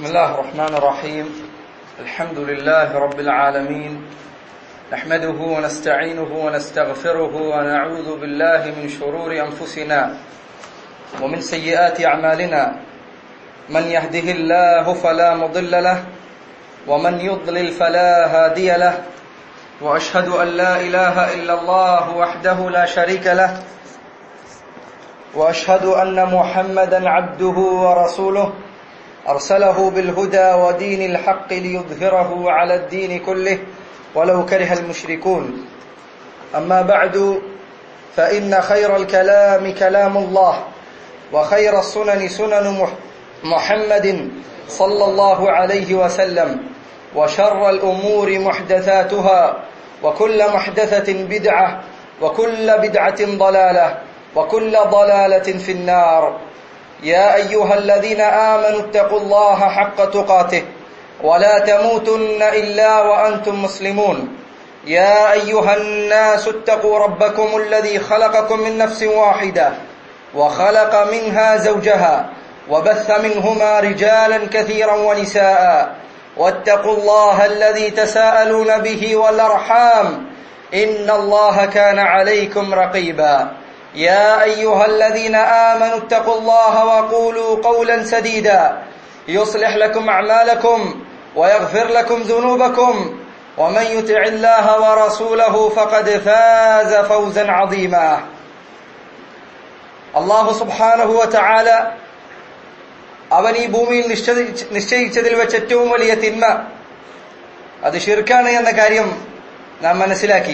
بسم الله الرحمن الرحيم الحمد لله رب العالمين نحمده ونستعينه ونستغفره ونعوذ بالله من شرور انفسنا ومن سيئات اعمالنا من يهده الله فلا مضل له ومن يضلل فلا هادي له واشهد ان لا اله الا الله وحده لا شريك له واشهد ان محمدا عبده ورسوله ارسله بالهدى ودين الحق ليظهره على الدين كله ولو كره المشركون اما بعد فان خير الكلام كلام الله وخير السنن سنن محمد صلى الله عليه وسلم وشر الامور محدثاتها وكل محدثه بدعه وكل بدعه ضلاله وكل ضلاله في النار يا ايها الذين امنوا اتقوا الله حق تقاته ولا تموتن الا وانتم مسلمون يا ايها الناس اتقوا ربكم الذي خلقكم من نفس واحده وخلق منها زوجها وبث منهما رجالا كثيرا ونساء واتقوا الله الذي تساءلون به والارحام ان الله كان عليكم رقيبا يا ايها الذين امنوا اتقوا الله وقولوا قولا سديدا يصلح لكم اعمالكم ويغفر لكم ذنوبكم ومن يطع الله ورسوله فقد فاز فوزا عظيما അള്ളാഹു സുബ്ഹാനഹു വതആല അവൻ ഈ ഭൂമിയിൽ നിശ്ചയിച്ചതിൽ വെച്ച് ഏറ്റവും വലിയ തിന്മ അത് ഷിർക്കാണ് എന്ന കാര്യം നാം മനസ്സിലാക്കി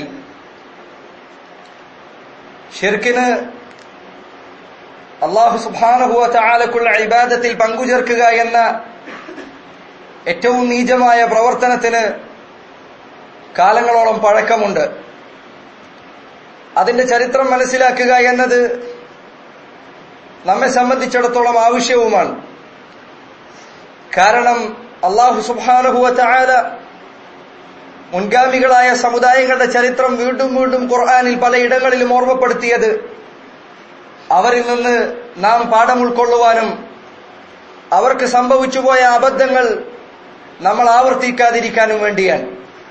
ഷിർക്കിന് അള്ളാഹു സുബാനഹുവ ചാലക്കുള്ള ഇബാദത്തിൽ പങ്കുചേർക്കുക എന്ന ഏറ്റവും നീചമായ പ്രവർത്തനത്തിന് കാലങ്ങളോളം പഴക്കമുണ്ട് അതിന്റെ ചരിത്രം മനസ്സിലാക്കുക എന്നത് നമ്മെ സംബന്ധിച്ചിടത്തോളം ആവശ്യവുമാണ് കാരണം അള്ളാഹു സുബാനഹുവ ചാല മുൻഗാമികളായ സമുദായങ്ങളുടെ ചരിത്രം വീണ്ടും വീണ്ടും ഖുർആാനിൽ പലയിടങ്ങളിലും ഓർമ്മപ്പെടുത്തിയത് അവരിൽ നിന്ന് നാം പാഠം ഉൾക്കൊള്ളുവാനും അവർക്ക് സംഭവിച്ചുപോയ അബദ്ധങ്ങൾ നമ്മൾ ആവർത്തിക്കാതിരിക്കാനും വേണ്ടിയാണ്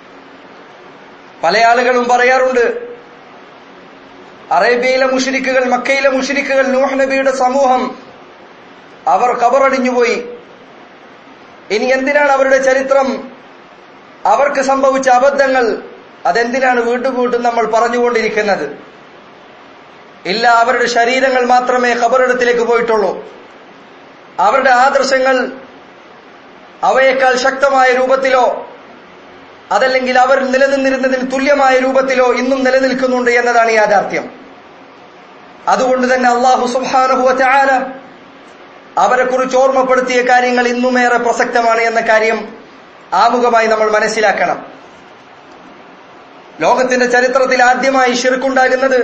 പല ആളുകളും പറയാറുണ്ട് അറേബ്യയിലെ മുഷിരിക്കുകൾ മക്കയിലെ മുഷിരിക്കുകൾ നൂഹ് നബിയുടെ സമൂഹം അവർ കബറടിഞ്ഞുപോയി ഇനി എന്തിനാണ് അവരുടെ ചരിത്രം അവർക്ക് സംഭവിച്ച അബദ്ധങ്ങൾ അതെന്തിനാണ് വീണ്ടും വീണ്ടും നമ്മൾ പറഞ്ഞുകൊണ്ടിരിക്കുന്നത് ഇല്ല അവരുടെ ശരീരങ്ങൾ മാത്രമേ ഖബറിടത്തിലേക്ക് പോയിട്ടുള്ളൂ അവരുടെ ആദർശങ്ങൾ അവയേക്കാൾ ശക്തമായ രൂപത്തിലോ അതല്ലെങ്കിൽ അവർ നിലനിന്നിരുന്നതിന് തുല്യമായ രൂപത്തിലോ ഇന്നും നിലനിൽക്കുന്നുണ്ട് എന്നതാണ് യാഥാർത്ഥ്യം അതുകൊണ്ട് തന്നെ അള്ളാഹു സുബാനഹുവ ചാല അവരെ കുറിച്ച് ഓർമ്മപ്പെടുത്തിയ കാര്യങ്ങൾ ഇന്നുമേറെ പ്രസക്തമാണ് എന്ന കാര്യം ആമുഖമായി നമ്മൾ മനസ്സിലാക്കണം ലോകത്തിന്റെ ചരിത്രത്തിൽ ആദ്യമായി ഷിർക്കുണ്ടാകുന്നത്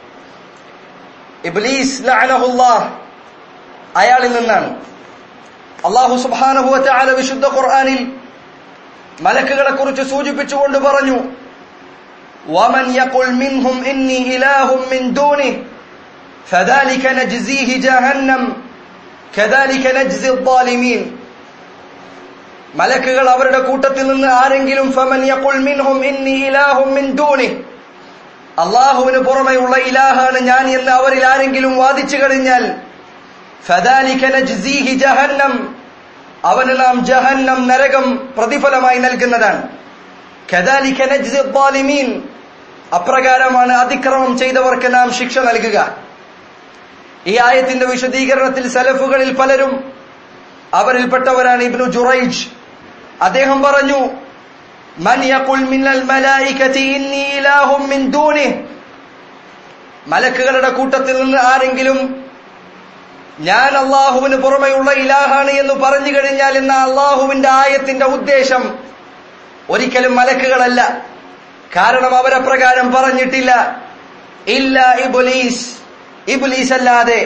ഇബ്ലീസ് ലഅനഹുല്ലാഹ് അയാളിൽ നിന്നാണ് അള്ളാഹു സുബ്ഹാനഹുവ തആല വിശുദ്ധ ഖുർആനിൽ മലക്കുകളെ കുറിച്ച് സൂചിപ്പിച്ചുകൊണ്ട് പറഞ്ഞു വമൻ യഖുൽ മിൻഹും ഇന്നി ഇലാഹും മിൻ ദൂനി فذلك نجزيه جهنم كذلك نجزي الظالمين മലക്കുകൾ അവരുടെ കൂട്ടത്തിൽ നിന്ന് ആരെങ്കിലും ഫമൻ യഖുൽ മിൻഹും ഇന്നി ഇലാഹും മിൻ ദൂനി അള്ളാഹുവിന് പുറമെയുള്ള ഇലാഹാണ് ഞാൻ എന്ന് അവരിൽ ആരെങ്കിലും വാദിച്ചു കഴിഞ്ഞാൽ ഫദാലിക നജ്സീഹി ജഹന്നം അവന് നാം ജഹന്നം നരകം പ്രതിഫലമായി നൽകുന്നതാണ് കദാലിക നജ്സി ദ്വാലിമീൻ അപ്രകാരമാണ് അതിക്രമം ചെയ്തവർക്ക് നാം ശിക്ഷ നൽകുക ഈ ആയത്തിന്റെ വിശദീകരണത്തിൽ സലഫുകളിൽ പലരും അവരിൽപ്പെട്ടവരാണ് ഇബ്നു ജുറൈജ് അദ്ദേഹം പറഞ്ഞു മൻ യഖുൽ മിനൽ മലായികതി ഇന്നി ഇലാഹും മിൻ ദൂനി മലക്കുകളുടെ കൂട്ടത്തിൽ നിന്ന് ആരെങ്കിലും ഞാൻ അള്ളാഹുവിന് പുറമെയുള്ള ഇലാഹാണ് എന്ന് പറഞ്ഞു കഴിഞ്ഞാൽ എന്ന അള്ളാഹുവിന്റെ ആയത്തിന്റെ ഉദ്ദേശം ഒരിക്കലും മലക്കുകളല്ല കാരണം അവരപ്രകാരം പറഞ്ഞിട്ടില്ല ഇല്ല ഇബുലീസ് ഇബുലീസ് അല്ലാതെ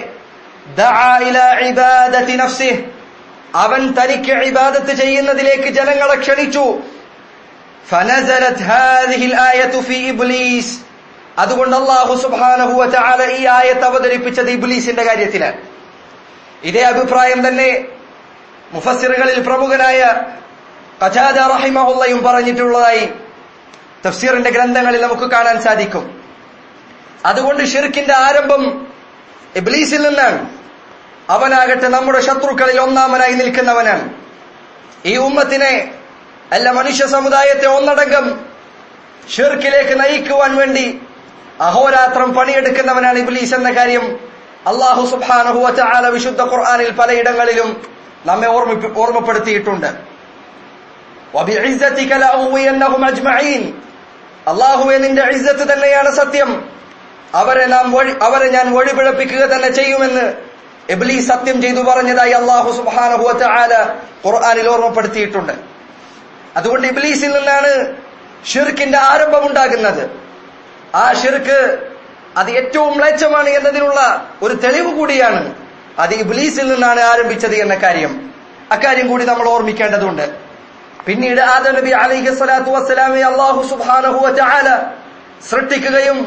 അവൻ തനിക്ക് ഇബാദത്ത് ചെയ്യുന്നതിലേക്ക് ജനങ്ങളെ ക്ഷണിച്ചു അതുകൊണ്ട് അള്ളാഹു സുബാനഹു ഈ ആയത്ത് അവതരിപ്പിച്ചത് ഇബുലീസിന്റെ കാര്യത്തിലാണ് ഇതേ അഭിപ്രായം തന്നെ മുഫസ്സിറുകളിൽ പ്രമുഖനായ ഖജാദ റഹിമഹുള്ളയും പറഞ്ഞിട്ടുള്ളതായി തഫ്സീറിന്റെ ഗ്രന്ഥങ്ങളിൽ നമുക്ക് കാണാൻ സാധിക്കും അതുകൊണ്ട് ഷിർക്കിന്റെ ആരംഭം ഇബ്ലീസിൽ നിന്നാണ് അവനാകട്ടെ നമ്മുടെ ശത്രുക്കളിൽ ഒന്നാമനായി നിൽക്കുന്നവനാണ് ഈ ഉമ്മത്തിനെ അല്ല മനുഷ്യ സമുദായത്തെ ഒന്നടങ്കം ഷിർക്കിലേക്ക് നയിക്കുവാൻ വേണ്ടി അഹോരാത്രം പണിയെടുക്കുന്നവനാണ് ഇബ്ലീസ് എന്ന കാര്യം അള്ളാഹു സുബാനഹുവ ചാല വിശുദ്ധ ഖുർആാനിൽ പലയിടങ്ങളിലും നമ്മെ ഓർമ്മിപ്പി ഓർമ്മപ്പെടുത്തിയിട്ടുണ്ട് അള്ളാഹുവെ നിന്റെ ഇസ്സത്ത് തന്നെയാണ് സത്യം അവരെ നാം വഴി അവരെ ഞാൻ വഴിപിഴപ്പിക്കുക തന്നെ ചെയ്യുമെന്ന് എബ്ലി സത്യം ചെയ്തു പറഞ്ഞതായി അള്ളാഹു സുബാനഹുവ ചാല ഖുർആാനിൽ ഓർമ്മപ്പെടുത്തിയിട്ടുണ്ട് അതുകൊണ്ട് ഇബ്ലീസിൽ നിന്നാണ് ഷിർക്കിന്റെ ആരംഭമുണ്ടാകുന്നത് ആ ഷിർക്ക് അത് ഏറ്റവും മ്ലേച്ഛമാണ് എന്നതിനുള്ള ഒരു തെളിവ് കൂടിയാണ് അത് ഇബ്ലീസിൽ നിന്നാണ് ആരംഭിച്ചത് എന്ന കാര്യം അക്കാര്യം കൂടി നമ്മൾ ഓർമ്മിക്കേണ്ടതുണ്ട് പിന്നീട് ആദം നബി അലൈഹി സ്വലാത്തു വസ്സലാമെ അള്ളാഹു സുബാനഹു ചാല സൃഷ്ടിക്കുകയും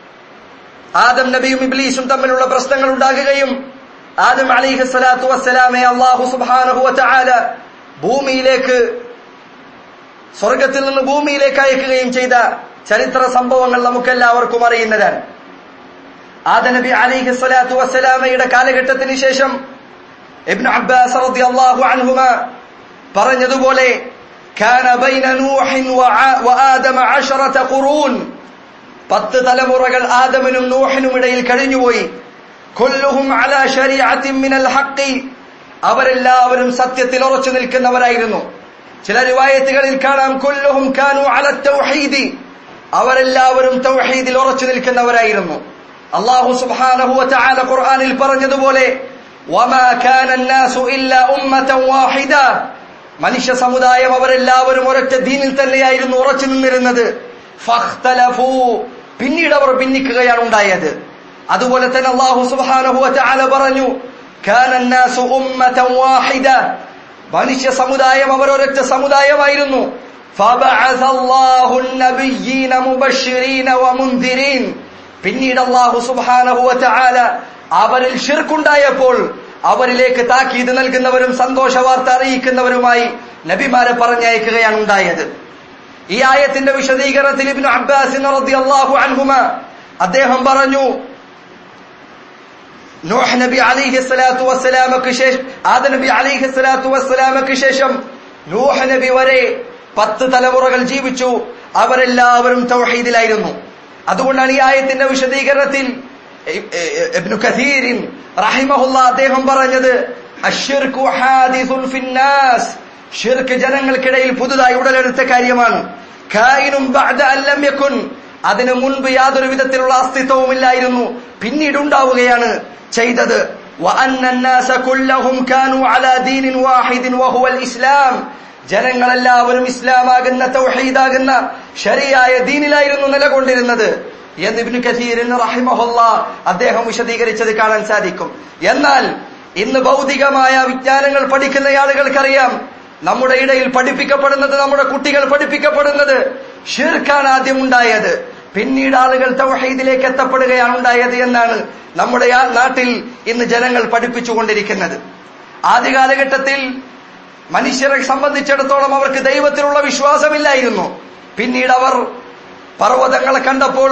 ആദം നബിയും ഇബ്ലീസും തമ്മിലുള്ള പ്രശ്നങ്ങൾ ഉണ്ടാകുകയും ആദം അലൈഹി സ്വലാത്തു വസ്സലാമെ അള്ളാഹു സുബാനഹു ചാല ഭൂമിയിലേക്ക് സ്വർഗത്തിൽ നിന്ന് ഭൂമിയിലേക്ക് അയക്കുകയും ചെയ്ത ചരിത്ര സംഭവങ്ങൾ നമുക്കെല്ലാവർക്കും അറിയുന്നതാണ് ആദനബി അലിഹി സ്വലാത്തു വസ്സലാമയുടെ കാലഘട്ടത്തിന് ശേഷം ഇബ്നു അബ്ബാസ് റളിയല്ലാഹു അൻഹുമ പറഞ്ഞതുപോലെ كان بين نوح وآدم عشرة قرون പത്ത് തലമുറകൾ ആദമിനും നൂഹിനും ഇടയിൽ കഴിഞ്ഞുപോയി കൊല്ലുഹും അല ശരീഅത്തിൻ മിനൽ ഹഖി അവരെല്ലാവരും സത്യത്തിൽ ഉറച്ചു നിൽക്കുന്നവരായിരുന്നു ചില റിവായത്തുകളിൽ കാണാം കൊല്ലുഹും കാനു അല തൗഹീദി അവരെല്ലാവരും തൗഹീദിൽ ഉറച്ചു നിൽക്കുന്നവരായിരുന്നു അള്ളാഹു സുബ്ഹാനഹു വതആല ഖുർആനിൽ പറഞ്ഞതുപോലെ വമാ കാന الناس ഇല്ലാ ഉമ്മതൻ വാഹിദ മനുഷ്യ സമുദായം അവരെല്ലാവരും ഒരൊറ്റ ദീനിൽ തന്നെയായിരുന്നു ഉറച്ചു നിന്നിരുന്നത് ഫഖ്തലഫൂ പിന്നീട് അവർ ഭിന്നിക്കുകയാണ് ഉണ്ടായത് അതുപോലെ തന്നെ അള്ളാഹു സുബ്ഹാനഹു വതആല പറഞ്ഞു കാന الناس ഉമ്മതൻ വാഹിദ മനുഷ്യ സമുദായം അവർ ഒരൊറ്റ സമുദായമായിരുന്നു فبعث الله النبيين مبشرين ومنذرين പിന്നീട് അള്ളാഹു സുബ്ഹാനഹു വതആല അവരിൽ ഷിർക്കുണ്ടായപ്പോൾ അവരിലേക്ക് താക്കീത് നൽകുന്നവരും സന്തോഷ വാർത്ത അറിയിക്കുന്നവരുമായി നബിമാരെ പറഞ്ഞയക്കുകയാണ് ഉണ്ടായത് ഈ ആയത്തിന്റെ വിശദീകരണത്തിൽ ഇബ്നു അബ്ബാസ് റളിയല്ലാഹു അൻഹുമ അദ്ദേഹം പറഞ്ഞു നൂഹ് നബി അലിഹി സ്വലാത്തു വസ്സലാമക്ക് ശേഷം ആദ നബി അലിഹി സ്വലാത്തു വസ്സലാമക്ക് ശേഷം നൂഹ് നബി വരെ പത്ത് തലമുറകൾ ജീവിച്ചു അവരെല്ലാവരും തൗഹീദിലായിരുന്നു അതുകൊണ്ടാണ് ഈ ആയത്തിന്റെ വിശദീകരണത്തിൽ ഇബ്നു കഥീരിൻ റഹിമഹുല്ല അദ്ദേഹം പറഞ്ഞത് അശ്ശിർക്കു ഹാദിസുൻ ഫിന്നാസ് ഷിർക്ക് ജനങ്ങൾക്കിടയിൽ പുതുതായി ഉടലെടുത്ത കാര്യമാണ് കായിനും ബഅദ അല്ലം യകുൻ അതിനു മുൻപ് യാതൊരു വിധത്തിലുള്ള അസ്തിത്വവുമില്ലായിരുന്നു പിന്നീട് ഉണ്ടാവുകയാണ് ചെയ്തത് وأن الناس كلهم كانوا على دين واحد وهو الإسلام ജനങ്ങളെല്ലാവരും ഇസ്ലാമാകുന്ന തൗഹീദാകുന്ന ശരിയായ ദീനിലായിരുന്നു നിലകൊണ്ടിരുന്നത് എന്ന് ഇബ്നു കസീറിൻ റഹിമഹുല്ല അദ്ദേഹം വിശദീകരിച്ചത് കാണാൻ സാധിക്കും എന്നാൽ ഇന്ന് ഭൗതികമായ വിജ്ഞാനങ്ങൾ പഠിക്കുന്ന ആളുകൾക്കറിയാം നമ്മുടെ ഇടയിൽ പഠിപ്പിക്കപ്പെടുന്നത് നമ്മുടെ കുട്ടികൾ പഠിപ്പിക്കപ്പെടുന്നത് ഷിർഖാൻ ആദ്യം ഉണ്ടായത് പിന്നീട് ആളുകൾ തൗഹീദിലേക്ക് എത്തപ്പെടുകയാണ് ഉണ്ടായത് എന്നാണ് നമ്മുടെ ആ നാട്ടിൽ ഇന്ന് ജനങ്ങൾ പഠിപ്പിച്ചുകൊണ്ടിരിക്കുന്നത് ആദ്യ കാലഘട്ടത്തിൽ മനുഷ്യരെ സംബന്ധിച്ചിടത്തോളം അവർക്ക് ദൈവത്തിലുള്ള വിശ്വാസമില്ലായിരുന്നു പിന്നീട് അവർ പർവ്വതങ്ങളെ കണ്ടപ്പോൾ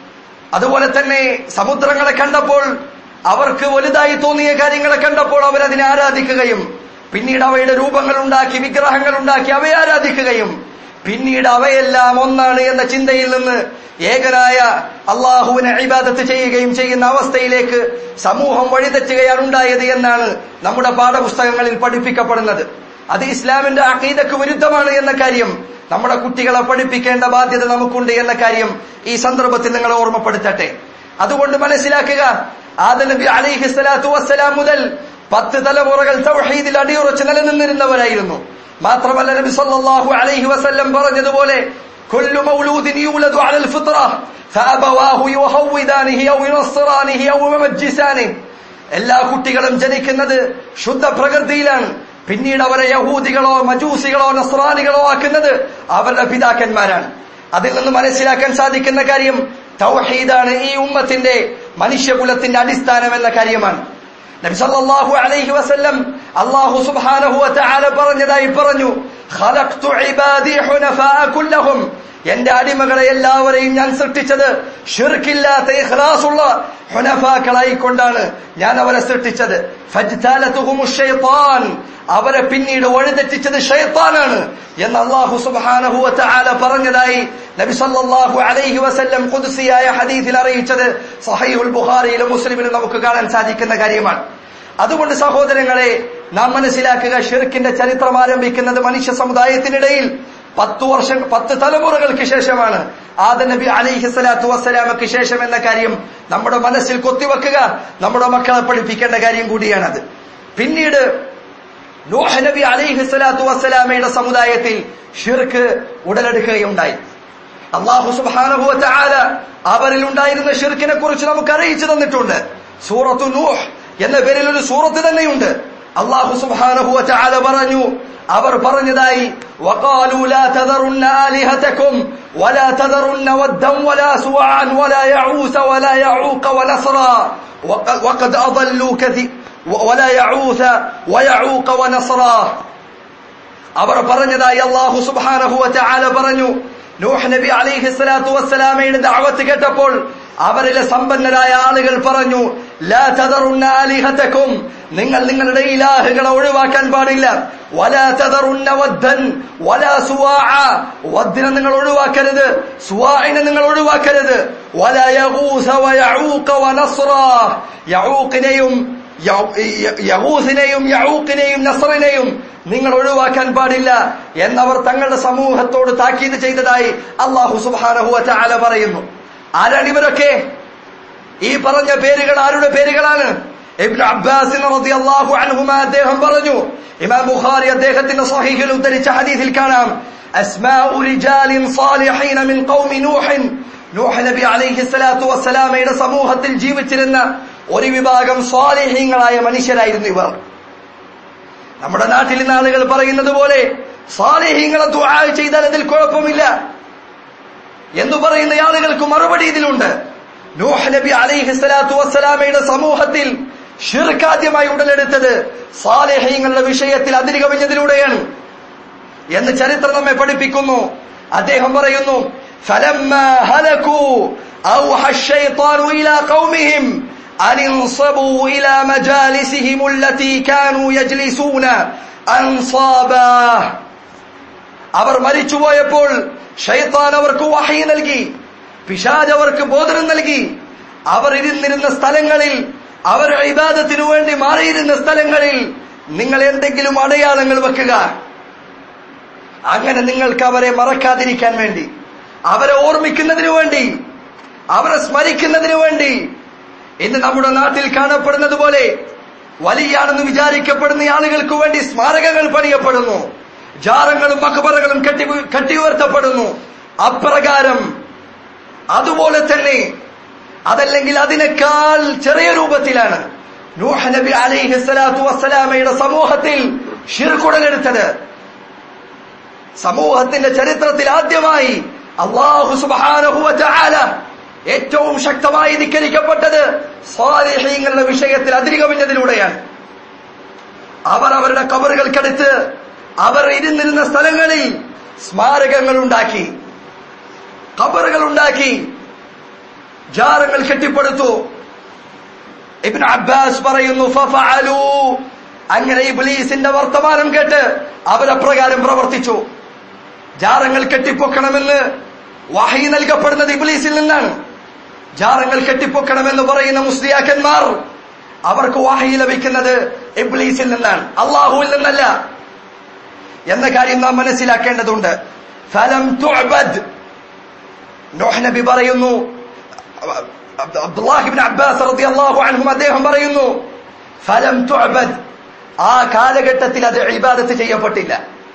അതുപോലെ തന്നെ സമുദ്രങ്ങളെ കണ്ടപ്പോൾ അവർക്ക് വലുതായി തോന്നിയ കാര്യങ്ങളെ കണ്ടപ്പോൾ അവരതിനെ ആരാധിക്കുകയും പിന്നീട് അവയുടെ രൂപങ്ങൾ ഉണ്ടാക്കി വിഗ്രഹങ്ങൾ ഉണ്ടാക്കി അവയെ ആരാധിക്കുകയും പിന്നീട് അവയെല്ലാം ഒന്നാണ് എന്ന ചിന്തയിൽ നിന്ന് ഏകനായ അള്ളാഹുവിനെ ഇബാദത്ത് ചെയ്യുകയും ചെയ്യുന്ന അവസ്ഥയിലേക്ക് സമൂഹം വഴിതെറ്റുകയാണ് ഉണ്ടായത് എന്നാണ് നമ്മുടെ പാഠപുസ്തകങ്ങളിൽ പഠിപ്പിക്കപ്പെടുന്നത് അത് ഇസ്ലാമിന്റെ അഖീദക്ക് വിരുദ്ധമാണ് എന്ന കാര്യം നമ്മുടെ കുട്ടികളെ പഠിപ്പിക്കേണ്ട ബാധ്യത നമുക്കുണ്ട് എന്ന കാര്യം ഈ സന്ദർഭത്തിൽ നിങ്ങൾ ഓർമ്മപ്പെടുത്തട്ടെ അതുകൊണ്ട് മനസ്സിലാക്കുക ആദ നബി അലിഹി സ്വലാത്തു വസ്സലാം മുതൽ പത്ത് തലമുറകൾ തൗഹീദിൽ അടിയുറച്ച് നിലനിന്നിരുന്നവരായിരുന്നു മാത്രമല്ല നബി സല്ലല്ലാഹു അലൈഹി വസല്ലം പറഞ്ഞതുപോലെ كل مولود يولد على الفطرة فأبواه يهودانه أو ينصرانه أو يمجسانه എല്ലാ കുട്ടികളും ജനിക്കുന്നത് ശുദ്ധ പ്രകൃതിയിലാണ് പിന്നീട് അവരെ യഹൂദികളോ മജൂസികളോ നസ്രാനികളോ ആക്കുന്നത് അവരുടെ പിതാക്കന്മാരാണ് അതിൽ നിന്ന് മനസ്സിലാക്കാൻ സാധിക്കുന്ന കാര്യം തൗഹീദാണ് ഈ ഉമ്മത്തിന്റെ മനുഷ്യകുലത്തിന്റെ അടിസ്ഥാനം എന്ന കാര്യമാണ് നബി സല്ലല്ലാഹു അലൈഹി വസല്ലം അള്ളാഹു സുബ്ഹാനഹു വതആല പറഞ്ഞതായി പറഞ്ഞു ഖലഖ്തു ഇബാദി ഹുനഫാ കുല്ലഹും എന്റെ അടിമകളെ എല്ലാവരെയും ഞാൻ സൃഷ്ടിച്ചത് ഷിർക്കില്ലാത്ത ഇഖ്ലാസുള്ള ഹുനഫാക്കളായി കൊണ്ടാണ് ഞാൻ അവരെ സൃഷ്ടിച്ചത് ഫജ്താലതുഹുമു ശൈത്താൻ അവരെ പിന്നീട് വഴിതെറ്റിച്ചത് ഷൈത്താനാണ് എന്ന് അള്ളാഹു സുബ്ഹാനഹു വതആല പറഞ്ഞതായി നബി സല്ലല്ലാഹു അലൈഹി വസല്ലം ഖുദ്സിയായ ഹദീസിൽ അറിയിച്ചത് സഹീഹുൽ ബുഖാരിയിലും മുസ്ലിമിലും നമുക്ക് കാണാൻ സാധിക്കുന്ന കാര്യമാണ് അതുകൊണ്ട് സഹോദരങ്ങളെ നാം മനസ്സിലാക്കുക ഷിർക്കിന്റെ ചരിത്രം ആരംഭിക്കുന്നത് മനുഷ്യ സമുദായത്തിനിടയിൽ പത്തു വർഷം പത്ത് തലമുറകൾക്ക് ശേഷമാണ് ആദ നബി അലൈഹി സ്വലാത്തു വസ്സലാമക്ക് ശേഷം എന്ന കാര്യം നമ്മുടെ മനസ്സിൽ കൊത്തിവെക്കുക നമ്മുടെ മക്കളെ പഠിപ്പിക്കേണ്ട കാര്യം കൂടിയാണത് പിന്നീട് നൂഹ് നബി അലൈഹി സ്വലാത്തു വസ്സലാമയുടെ സമുദായത്തിൽ ഷിർക്ക് ഉടലെടുക്കുകയുണ്ടായി അള്ളാഹു സുബ്ഹാനഹു വതആല അവരിൽ ഉണ്ടായിരുന്ന ഷിർക്കിനെ കുറിച്ച് നമുക്ക് അറിയിച്ചു തന്നിട്ടുണ്ട് സൂറത്തു നൂഹ് എന്ന പേരിൽ ഒരു സൂറത്ത് തന്നെയുണ്ട് അള്ളാഹു സുബ്ഹാനഹു വതആല പറഞ്ഞു അവർ പറഞ്ഞതായി وقالوا لا تذرن آلهتكم ولا تذرن ودا ولا سواعا ولا يعوث ولا يعوق ونصرا وق- وقد أضلوا كثير ولا يعوث ويعوق ونصرا അവർ പറഞ്ഞതായി അള്ളാഹു സുബ്ഹാനഹു വതആല പറഞ്ഞു നൂഹ് നബി അലൈഹി സ്വലാത്തു വസ്സലാമയുടെ ദഅവത്ത് കേട്ടപ്പോൾ അവരിലെ സമ്പന്നരായ ആളുകൾ പറഞ്ഞു ലാ തദറുന്ന ആലിഹതക്കും നിങ്ങൾ നിങ്ങളുടെ ഇലാഹുകളെ ഒഴിവാക്കാൻ പാടില്ല വലാ തദറുന്ന വദ്ദൻ വലാ സുവാഅ വദ്ദിനെ നിങ്ങൾ ഒഴിവാക്കരുത് സുവാഇനെ നിങ്ങൾ ഒഴിവാക്കരുത് വലാ യഗൂസ വയഊഖ വനസ്ര യഊഖിനെയും യഹൂസിനെയും യഹൂക്കിനെയും നസറിനെയും നിങ്ങൾ ഒഴിവാക്കാൻ പാടില്ല എന്നവർ തങ്ങളുടെ സമൂഹത്തോട് താക്കീത് ചെയ്തതായി അള്ളാഹു സുബാനഹു അല പറയുന്നു ആരാണ് ഇവരൊക്കെ ഈ പറഞ്ഞ പേരുകൾ ആരുടെ പേരുകളാണ് ഇബ്നു അബ്ബാസ് റളിയല്ലാഹു അൻഹുമ അദ്ദേഹം പറഞ്ഞു ഇമാം ബുഖാരി അദ്ദേഹത്തിന്റെ സ്വഹീഹിൽ ഉദ്ധരിച്ച ഹദീസിൽ കാണാം അസ്മാഉ റിജാലിൻ സാലിഹീന മിൻ ഖൗമി നൂഹ് നൂഹ് നബി അലൈഹി സ്വലാത്തു വസ്സലാമയുടെ സമൂഹത്തിൽ ജീവിച്ചിരുന്ന ഒരു വിഭാഗം സ്വാലിഹീങ്ങളായ മനുഷ്യരായിരുന്നു ഇവർ നമ്മുടെ നാട്ടിൽ ഇന്ന് ആളുകൾ പറയുന്നത് പോലെ സ്വാലിഹീങ്ങളെ ദുആ ചെയ്താൽ അതിൽ കുഴപ്പമില്ല എന്ന് പറയുന്ന ആളുകൾക്ക് മറുപടി ഇതിലുണ്ട് നൂഹ് നബി അലൈഹി സ്വലാത്തു വസ്സലാമയുടെ സമൂഹത്തിൽ ഷിർക്കാദ്യമായി ഉടലെടുത്തത് സാലിഹീങ്ങളുടെ വിഷയത്തിൽ അതിരുകവിഞ്ഞതിലൂടെയാണ് എന്ന് ചരിത്രം നമ്മെ പഠിപ്പിക്കുന്നു അദ്ദേഹം പറയുന്നു فلما هلكوا أوحى الشيطان إلى قومهم أن انصبوا إلى مجالسهم التي كانوا يجلسون أنصابا അവർ മരിച്ചുപോയപ്പോൾ ഷൈത്താൻ അവർക്ക് വഹി നൽകി പിശാജ് അവർക്ക് ബോധനം നൽകി അവർ ഇരുന്നിരുന്ന സ്ഥലങ്ങളിൽ അവർ ഇബാദത്തിനു വേണ്ടി മാറിയിരുന്ന സ്ഥലങ്ങളിൽ നിങ്ങൾ എന്തെങ്കിലും അടയാളങ്ങൾ വെക്കുക അങ്ങനെ നിങ്ങൾക്ക് അവരെ മറക്കാതിരിക്കാൻ വേണ്ടി അവരെ ഓർമ്മിക്കുന്നതിനു വേണ്ടി അവരെ സ്മരിക്കുന്നതിനു വേണ്ടി ഇന്ന് നമ്മുടെ നാട്ടിൽ കാണപ്പെടുന്നത് പോലെ വലിയാണെന്ന് വിചാരിക്കപ്പെടുന്ന ആളുകൾക്ക് വേണ്ടി സ്മാരകങ്ങൾ പണിയപ്പെടുന്നു ജാറങ്ങളും മക്ബറകളും കെട്ടി കെട്ടിയുയർത്തപ്പെടുന്നു അപ്രകാരം അതുപോലെ തന്നെ അതല്ലെങ്കിൽ അതിനേക്കാൾ ചെറിയ രൂപത്തിലാണ് നൂഹ് നബി അലൈഹി സ്വലാത്തു വസ്സലാമയുടെ സമൂഹത്തിൽ ഷിർക്കുടലെടുത്തത് സമൂഹത്തിന്റെ ചരിത്രത്തിൽ ആദ്യമായി അള്ളാഹു സുബ്ഹാനഹു വതആല ഏറ്റവും ശക്തമായി ധിക്കരിക്കപ്പെട്ടത് സ്വാലിഹീങ്ങളുടെ വിഷയത്തിൽ അതിരികവിഞ്ഞതിലൂടെയാണ് അവർ അവരുടെ കബറുകൾക്കടുത്ത് അവർ ഇരുന്നിരുന്ന സ്ഥലങ്ങളിൽ സ്മാരകങ്ങൾ ഉണ്ടാക്കി കബറുകൾ ഉണ്ടാക്കി ജാറങ്ങൾ കെട്ടിപ്പടുത്തു ഇബ്നു അബ്ബാസ് പറയുന്നു ഫഫഅലു അങ്ങനെ ഇബ്ലീസിന്റെ വർത്തമാനം കേട്ട് അവരപ്രകാരം പ്രവർത്തിച്ചു ജാറങ്ങൾ കെട്ടിപ്പൊക്കണമെന്ന് വഹി നൽകപ്പെടുന്നത് ഇബ്ലീസിൽ നിന്നാണ് ജാറങ്ങൾ കെട്ടിപ്പൊക്കണമെന്ന് പറയുന്ന മുസ്ലിയാക്കന്മാർ അവർക്ക് വാഹി ലഭിക്കുന്നത് ഇബ്ലീസിൽ നിന്നാണ് അള്ളാഹുവിൽ നിന്നല്ല എന്ന കാര്യം നാം മനസ്സിലാക്കേണ്ടതുണ്ട് ഫലം തുഅബദ് നോഹ് നബി പറയുന്നു അബ്ദുല്ലാഹിബിൻ അബ്ബാസ് റളിയല്ലാഹു അൻഹും അദ്ദേഹം പറയുന്നു ഫലം തുഅബദ് ആ കാലഘട്ടത്തിൽ അത് ഇബാദത്ത് ചെയ്യപ്പെട്ടില്ല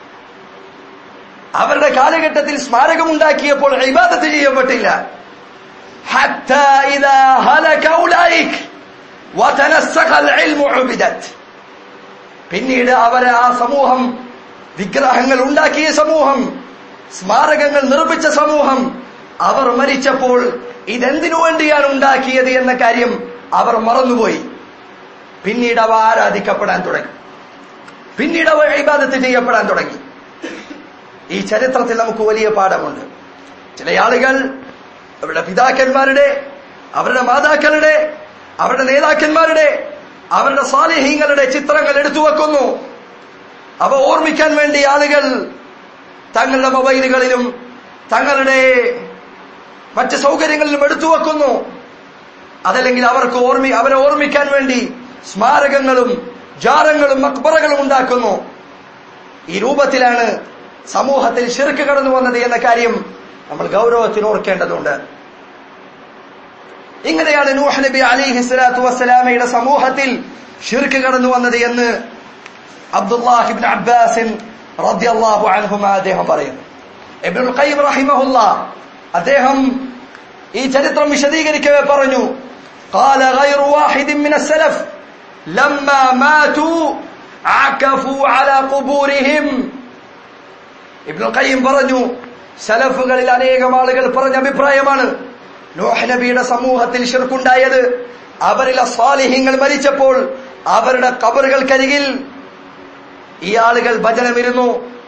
അവരുടെ കാലഘട്ടത്തിൽ സ്മാരകം ഉണ്ടാക്കിയപ്പോൾ ഇബാദത്ത് ചെയ്യപ്പെട്ടില്ല حتى إذا هلك أولئك وتنسخ العلم عبدت പിന്നീട് അവരെ ആ സമൂഹം വിഗ്രഹങ്ങൾ ഉണ്ടാക്കിയ സമൂഹം സ്മാരകങ്ങൾ നിർമ്മിച്ച സമൂഹം അവർ മരിച്ചപ്പോൾ ഇതെന്തിനു വേണ്ടിയാണ് ഉണ്ടാക്കിയത് എന്ന കാര്യം അവർ മറന്നുപോയി പിന്നീട് അവ ആരാധിക്കപ്പെടാൻ തുടങ്ങി പിന്നീട് അവർ ഇബാദത്ത് ചെയ്യപ്പെടാൻ തുടങ്ങി ഈ ചരിത്രത്തിൽ നമുക്ക് വലിയ പാഠമുണ്ട് ചില ആളുകൾ അവരുടെ പിതാക്കന്മാരുടെ അവരുടെ മാതാക്കളുടെ അവരുടെ നേതാക്കന്മാരുടെ അവരുടെ സാലിഹ്യങ്ങളുടെ ചിത്രങ്ങൾ എടുത്തു വെക്കുന്നു അവ ഓർമ്മിക്കാൻ വേണ്ടി ആളുകൾ തങ്ങളുടെ മൊബൈലുകളിലും തങ്ങളുടെ മറ്റ് സൗകര്യങ്ങളിലും എടുത്തു വെക്കുന്നു അതല്ലെങ്കിൽ അവർക്ക് ഓർമ്മി അവരെ ഓർമ്മിക്കാൻ വേണ്ടി സ്മാരകങ്ങളും ജാരങ്ങളും മക്ബറകളും ഉണ്ടാക്കുന്നു ഈ രൂപത്തിലാണ് സമൂഹത്തിൽ ശിർക്ക് കടന്നു വന്നത് എന്ന കാര്യം നമ്മൾ ഗൗരവത്തിൽ ഓർക്കേണ്ടതുണ്ട് ഇങ്ങനെയാണ് നൂഹ് നബി അലിഹി സ്വലാത്തു വസ്സലാമയുടെ സമൂഹത്തിൽ ഷിർക്ക് കടന്നു വന്നത് എന്ന് അബ്ദുല്ലാഹിബിൻ അബ്ബാസിൻ റദ്യല്ലാഹു അൻഹുമ അദ്ദേഹം പറയുന്നു ഇബ്നുൽ ഖയ്യിം റഹിമഹുല്ല അദ്ദേഹം ഈ ചരിത്രം വിശദീകരിക്കവേ പറഞ്ഞു قال غير واحد من السلف لما ماتوا عكفوا على قبورهم ഇബ്നുൽ ഖയ്യിം പറഞ്ഞു സലഫുകളിൽ അനേകം ആളുകൾ പറഞ്ഞ അഭിപ്രായമാണ് നോഹ് നബിയുടെ സമൂഹത്തിൽ ഷിർക്കുണ്ടായത് അവരിലെ സ്വാലിഹ്യങ്ങൾ മരിച്ചപ്പോൾ അവരുടെ കബറുകൾക്കരികിൽ ഈ ആളുകൾ ഭജനമിരുന്നു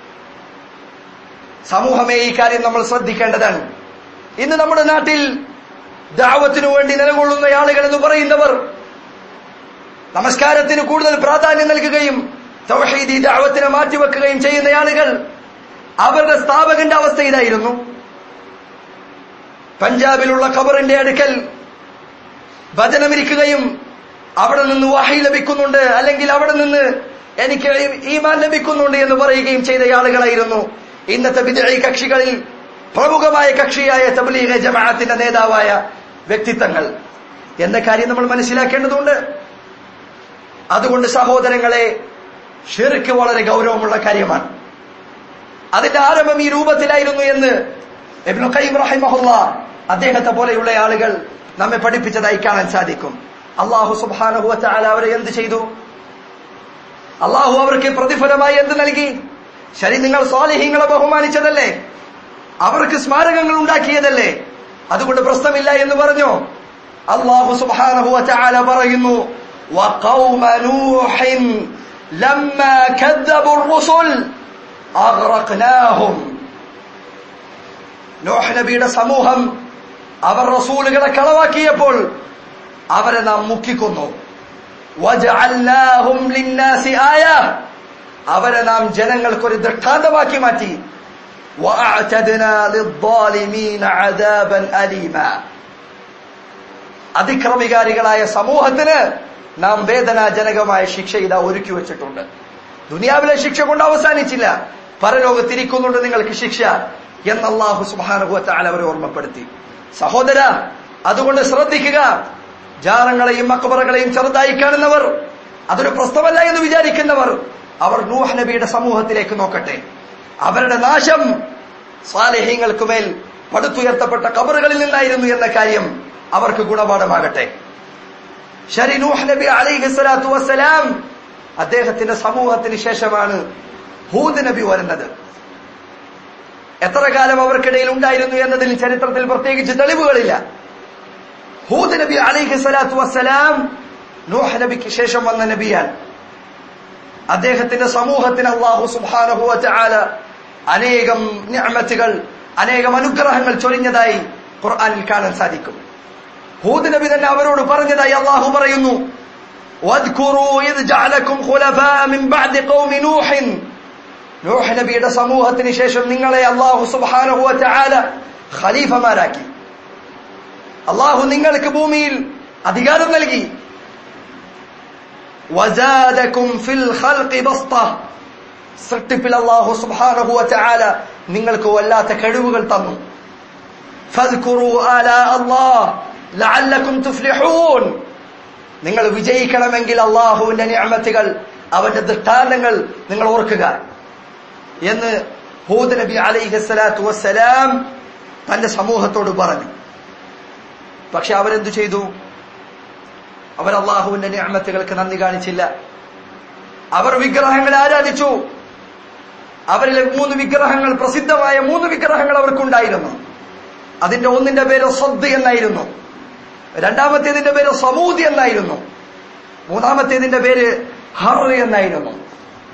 സമൂഹമേ ഈ കാര്യം നമ്മൾ ശ്രദ്ധിക്കേണ്ടതാണ് ഇന്ന് നമ്മുടെ നാട്ടിൽ ദാവത്തിനു വേണ്ടി നിലകൊള്ളുന്ന ആളുകൾ എന്ന് പറയുന്നവർ നമസ്കാരത്തിന് കൂടുതൽ പ്രാധാന്യം നൽകുകയും തൗഹീദി ദാവത്തിനെ മാറ്റിവെക്കുകയും ചെയ്യുന്ന ആളുകൾ അവരുടെ സ്ഥാപകന്റെ അവസ്ഥ ഇതായിരുന്നു പഞ്ചാബിലുള്ള ഖബറിന്റെ അടുക്കൽ ഭജനമിരിക്കുകയും അവിടെ നിന്ന് വഹി ലഭിക്കുന്നുണ്ട് അല്ലെങ്കിൽ അവിടെ നിന്ന് എനിക്ക് ഈമാൻ ലഭിക്കുന്നുണ്ട് എന്ന് പറയുകയും ചെയ്ത ആളുകളായിരുന്നു ഇന്നത്തെ വിജയ് കക്ഷികളിൽ പ്രമുഖമായ കക്ഷിയായ തബ്ലീഗ ജമാഅത്തിന്റെ നേതാവായ വ്യക്തിത്വങ്ങൾ എന്ന കാര്യം നമ്മൾ മനസ്സിലാക്കേണ്ടതുണ്ട് അതുകൊണ്ട് സഹോദരങ്ങളെ ഷിർക്ക് വളരെ ഗൗരവമുള്ള കാര്യമാണ് അതിന്റെ ആരംഭം ഈ രൂപത്തിലായിരുന്നു എന്ന് ഇബ്നു ഖയ്യിം റഹിമഹുല്ല അദ്ദേഹത്തെ പോലെയുള്ള ആളുകൾ നമ്മെ പഠിപ്പിച്ചതായി കാണാൻ സാധിക്കും അള്ളാഹു സുബ്ഹാനഹു വതആല അവരെ എന്ത് ചെയ്തു അള്ളാഹു അവർക്ക് പ്രതിഫലമായി എന്ത് നൽകി ശരി നിങ്ങൾ സ്വാലിഹ്യങ്ങളെ ബഹുമാനിച്ചതല്ലേ അവർക്ക് സ്മാരകങ്ങൾ ഉണ്ടാക്കിയതല്ലേ അതുകൊണ്ട് പ്രശ്നമില്ല എന്ന് പറഞ്ഞു അള്ളാഹു സുബ്ഹാനഹു വതആല പറയുന്നു وقوم نوح لما كذبوا الرسل أغرقناهم നോഹ് നബിയുടെ സമൂഹം അവർ റസൂലുകളെ കളവാക്കിയപ്പോൾ അവരെ നാം മുക്കിക്കൊന്നു وجعلناهم للناس آية അവരെ നാം ജനങ്ങൾക്കൊരു ദൃഷ്ടാന്തമാക്കി മാറ്റി وأعتدنا للظالمين عذابا أليما അതിക്രമികാരികളായ സമൂഹത്തിന് നാം വേദനാജനകമായ ശിക്ഷ ഇതാ ഒരുക്കി വെച്ചിട്ടുണ്ട് ദുനിയാവിലെ ശിക്ഷ കൊണ്ട് അവസാനിച്ചില്ല പരലോകത്തിരിക്കുന്നുണ്ട് നിങ്ങൾക്ക് ശിക്ഷ എന്ന് അള്ളാഹു സുബാനുഭവത്താൽ അവരെ ഓർമ്മപ്പെടുത്തി സഹോദര അതുകൊണ്ട് ശ്രദ്ധിക്കുക ജാറങ്ങളെയും മക്കബറകളെയും ചെറുതായി കാണുന്നവർ അതൊരു പ്രശ്നമല്ല എന്ന് വിചാരിക്കുന്നവർ അവർ നൂഹ് നബിയുടെ സമൂഹത്തിലേക്ക് നോക്കട്ടെ അവരുടെ നാശം സ്വാലേഹ്യങ്ങൾക്കുമേൽ പടുത്തുയർത്തപ്പെട്ട കബറുകളിൽ നിന്നായിരുന്നു എന്ന കാര്യം അവർക്ക് ഗുണപാഠമാകട്ടെ ശരി നൂഹ് നബി അലൈഹി സ്വലാത്തു വസ്സലാം അദ്ദേഹത്തിന്റെ സമൂഹത്തിന് ശേഷമാണ് ഹൂദ് നബി വരുന്നത് എത്ര കാലം അവർക്കിടയിൽ ഉണ്ടായിരുന്നു എന്നതിൽ ചരിത്രത്തിൽ പ്രത്യേകിച്ച് തെളിവുകളില്ല ഹൂദ് നബി അലൈഹി സ്വലാത്തു വസ്സലാം നൂഹ് നബിക്ക് ശേഷം വന്ന നബിയാണ് അദ്ദേഹത്തിന്റെ സമൂഹത്തിന് അള്ളാഹു സുബാനഹു ചാല അനേകം ഞാമത്തുകൾ അനേകം അനുഗ്രഹങ്ങൾ ചൊരിഞ്ഞതായി ഖുർആനിൽ കാണാൻ സാധിക്കും ഹൂദ് നബി തന്നെ അവരോട് പറഞ്ഞതായി അള്ളാഹു പറയുന്നു واذكروا إذ جعلكم خلفاء من بعد قوم نوح നൂഹ് നബിയുടെ സമൂഹത്തിന് ശേഷം നിങ്ങളെ അള്ളാഹു സുബ്ഹാനഹു വതആല ഖലീഫമാരാക്കി അള്ളാഹു നിങ്ങൾക്ക് ഭൂമിയിൽ അധികാരം നൽകി വസാദകും ഫിൽ ഖൽഖി ബസ്ത സൃഷ്ടിപ്പിൽ അള്ളാഹു സുബ്ഹാനഹു വതആല നിങ്ങൾക്ക് വല്ലാത്ത കഴിവുകൾ തന്നു ഫദ്കുറു ആലാ അല്ലാഹ് ലഅല്ലകും തുഫ്ലിഹൂൻ നിങ്ങൾ വിജയിക്കണമെങ്കിൽ അള്ളാഹുവിന്റെ നിഅമത്തുകൾ അവന്റെ ദൃഷ്ടാന്തങ്ങൾ നിങ്ങൾ ഓർക്കുക എന്ന് ഹൂദ് നബി അലൈഹി സ്വലാത്തു വസ്സലാം തന്റെ സമൂഹത്തോട് പറഞ്ഞു പക്ഷെ അവരെന്തു ചെയ്തു അവർ അള്ളാഹുവിന്റെ നിഅമത്തുകൾക്ക് നന്ദി കാണിച്ചില്ല അവർ വിഗ്രഹങ്ങളെ ആരാധിച്ചു അവരിലെ മൂന്ന് വിഗ്രഹങ്ങൾ പ്രസിദ്ധമായ മൂന്ന് വിഗ്രഹങ്ങൾ അവർക്കുണ്ടായിരുന്നു അതിന്റെ ഒന്നിന്റെ പേര് സദ് എന്നായിരുന്നു രണ്ടാമത്തേതിന്റെ പേര് സമൂദ് എന്നായിരുന്നു മൂന്നാമത്തേതിന്റെ പേര് ഹർ എന്നായിരുന്നു